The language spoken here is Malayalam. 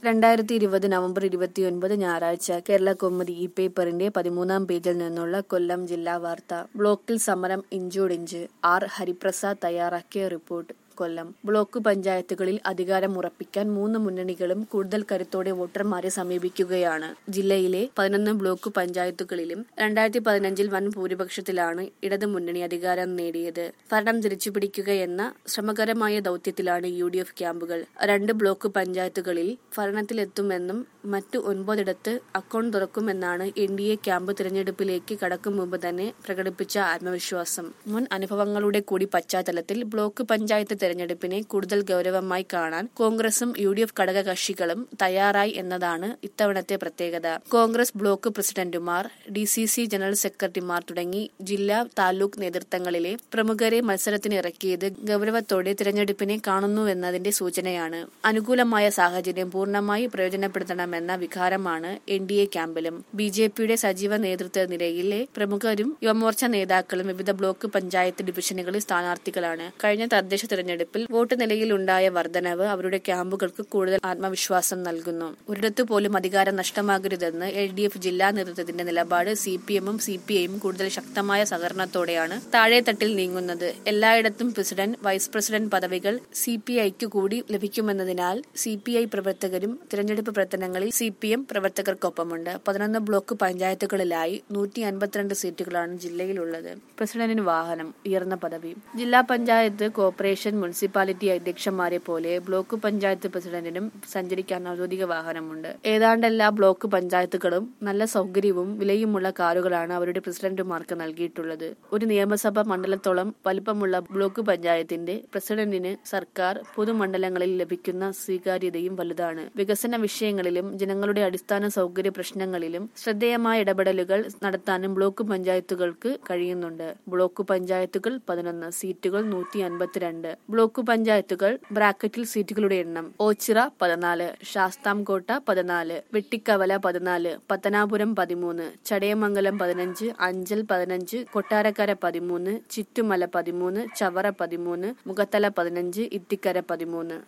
രണ്ടായിരത്തി ഇരുപത് നവംബർ ഇരുപത്തിയൊൻപത് ഞായറാഴ്ച കേരള കൗമുദി ഇ പേപ്പറിന്റെ പതിമൂന്നാം പേജിൽ നിന്നുള്ള കൊല്ലം ജില്ലാ വാർത്ത ബ്ലോക്കിൽ സമരം ഇഞ്ചോടിഞ്ച് ആർ ഹരിപ്രസാദ് തയ്യാറാക്കിയ റിപ്പോർട്ട് കൊല്ലം ബ്ലോക്ക് പഞ്ചായത്തുകളിൽ അധികാരം ഉറപ്പിക്കാൻ മൂന്ന് മുന്നണികളും കൂടുതൽ കരുത്തോടെ വോട്ടർമാരെ സമീപിക്കുകയാണ് ജില്ലയിലെ പതിനൊന്ന് ബ്ലോക്ക് പഞ്ചായത്തുകളിലും രണ്ടായിരത്തി പതിനഞ്ചിൽ വൻ ഭൂരിപക്ഷത്തിലാണ് ഇടതു മുന്നണി അധികാരം നേടിയത് ഭരണം തിരിച്ചുപിടിക്കുക എന്ന ശ്രമകരമായ ദൌത്യത്തിലാണ് യു ഡി എഫ് ക്യാമ്പുകൾ രണ്ട് ബ്ലോക്ക് പഞ്ചായത്തുകളിൽ ഭരണത്തിലെത്തുമെന്നും മറ്റു ഒൻപതിടത്ത് അക്കൗണ്ട് തുറക്കുമെന്നാണ് എൻ ഡി എ ക്യാമ്പ് തിരഞ്ഞെടുപ്പിലേക്ക് കടക്കും മുമ്പ് തന്നെ പ്രകടിപ്പിച്ച ആത്മവിശ്വാസം മുൻ അനുഭവങ്ങളുടെ കൂടി പശ്ചാത്തലത്തിൽ ബ്ലോക്ക് പഞ്ചായത്ത് തെരഞ്ഞെടുപ്പിനെ കൂടുതൽ ഗൗരവമായി കാണാൻ കോൺഗ്രസും യു ഡി എഫ് ഘടകകക്ഷികളും തയ്യാറായി എന്നതാണ് ഇത്തവണത്തെ പ്രത്യേകത കോൺഗ്രസ് ബ്ലോക്ക് പ്രസിഡന്റുമാർ ഡി സി സി ജനറൽ സെക്രട്ടറിമാർ തുടങ്ങി ജില്ലാ താലൂക്ക് നേതൃത്വങ്ങളിലെ പ്രമുഖരെ മത്സരത്തിന് ഇറക്കിയത് ഗൗരവത്തോടെ തിരഞ്ഞെടുപ്പിനെ കാണുന്നുവെന്നതിന്റെ സൂചനയാണ് അനുകൂലമായ സാഹചര്യം പൂർണ്ണമായി പ്രയോജനപ്പെടുത്തണമെന്ന വികാരമാണ് എൻ ഡി എ ക്യാമ്പിലും ബി ജെ പിയുടെ സജീവ നേതൃത്വ നിരയിലെ പ്രമുഖരും യുവമോർച്ച നേതാക്കളും വിവിധ ബ്ലോക്ക് പഞ്ചായത്ത് ഡിവിഷനുകളിൽ സ്ഥാനാർത്ഥികളാണ് കഴിഞ്ഞ തദ്ദേശ തെരഞ്ഞെടുപ്പിൽ വോട്ട് നിലയിൽ ഉണ്ടായ വർധനവ് അവരുടെ ക്യാമ്പുകൾക്ക് കൂടുതൽ ആത്മവിശ്വാസം നൽകുന്നു ഒരിടത്തു പോലും അധികാരം നഷ്ടമാകരുതെന്ന് എൽ ഡി എഫ് ജില്ലാ നേതൃത്വത്തിന്റെ നിലപാട് സി പി എമ്മും സി പി ഐയും കൂടുതൽ ശക്തമായ സഹകരണത്തോടെയാണ് താഴെത്തട്ടിൽ നീങ്ങുന്നത് എല്ലായിടത്തും പ്രസിഡന്റ് വൈസ് പ്രസിഡന്റ് പദവികൾ സി പി ഐക്ക് കൂടി ലഭിക്കുമെന്നതിനാൽ സി പി ഐ പ്രവർത്തകരും തിരഞ്ഞെടുപ്പ് പ്രവർത്തനങ്ങളിൽ സി പി എം പ്രവർത്തകർക്കൊപ്പമുണ്ട് പതിനൊന്ന് ബ്ലോക്ക് പഞ്ചായത്തുകളിലായി നൂറ്റി അൻപത്തിരണ്ട് സീറ്റുകളാണ് ജില്ലയിലുള്ളത് പ്രസിഡന്റിന് വാഹനം ഉയർന്ന പദവി ജില്ലാ പഞ്ചായത്ത് കോർപ്പറേഷൻ മുനിസിപ്പാലിറ്റി അധ്യക്ഷന്മാരെ പോലെ ബ്ലോക്ക് പഞ്ചായത്ത് പ്രസിഡന്റിനും സഞ്ചരിക്കാൻ ഔദ്യോഗിക വാഹനമുണ്ട് ഏതാണ്ട് എല്ലാ ബ്ലോക്ക് പഞ്ചായത്തുകളും നല്ല സൗകര്യവും വിലയുമുള്ള കാറുകളാണ് അവരുടെ പ്രസിഡന്റുമാർക്ക് നൽകിയിട്ടുള്ളത് ഒരു നിയമസഭാ മണ്ഡലത്തോളം വലിപ്പമുള്ള ബ്ലോക്ക് പഞ്ചായത്തിന്റെ പ്രസിഡന്റിന് സർക്കാർ പൊതുമണ്ഡലങ്ങളിൽ ലഭിക്കുന്ന സ്വീകാര്യതയും വലുതാണ് വികസന വിഷയങ്ങളിലും ജനങ്ങളുടെ അടിസ്ഥാന സൗകര്യ പ്രശ്നങ്ങളിലും ശ്രദ്ധേയമായ ഇടപെടലുകൾ നടത്താനും ബ്ലോക്ക് പഞ്ചായത്തുകൾക്ക് കഴിയുന്നുണ്ട് ബ്ലോക്ക് പഞ്ചായത്തുകൾ പതിനൊന്ന് സീറ്റുകൾ നൂറ്റി അൻപത്തിരണ്ട് ബ്ലോക്ക് പഞ്ചായത്തുകൾ ബ്രാക്കറ്റിൽ സീറ്റുകളുടെ എണ്ണം ഓച്ചിറ പതിനാല് ശാസ്താംകോട്ട പതിനാല് വെട്ടിക്കവല പതിനാല് പത്തനാപുരം പതിമൂന്ന് ചടയമംഗലം പതിനഞ്ച് അഞ്ചൽ പതിനഞ്ച് കൊട്ടാരക്കര പതിമൂന്ന് ചിറ്റുമല പതിമൂന്ന് ചവറ പതിമൂന്ന് മുഖത്തല പതിനഞ്ച് ഇത്തിക്കര പതിമൂന്ന്